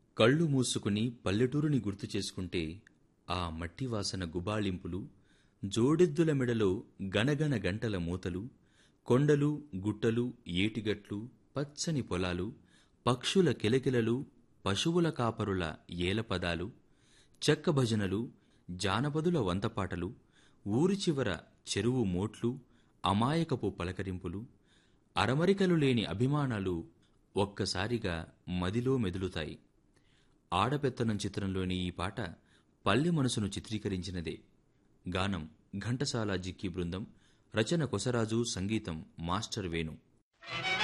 కళ్ళు మూసుకుని పల్లెటూరుని గుర్తు చేసుకుంటే ఆ మట్టి వాసన గుబాళింపులు జోడెద్దుల మెడలో గనగన గంటల మూతలు కొండలు గుట్టలు ఏటిగట్లు పచ్చని పొలాలు పక్షుల కిలకిలలు పశువుల కాపరుల ఏలపదాలు చెక్క భజనలు జానపదుల వంతపాటలు ఊరి చివర చెరువు మోట్లు అమాయకపు పలకరింపులు అరమరికలు లేని అభిమానాలు ఒక్కసారిగా మదిలో మెదులుతాయి ఆడపెత్తనం చిత్రంలోని ఈ పాట పల్లె మనసును చిత్రీకరించినదే గానం ఘంటసాల జిక్కి బృందం రచన కొసరాజు సంగీతం మాస్టర్ వేణు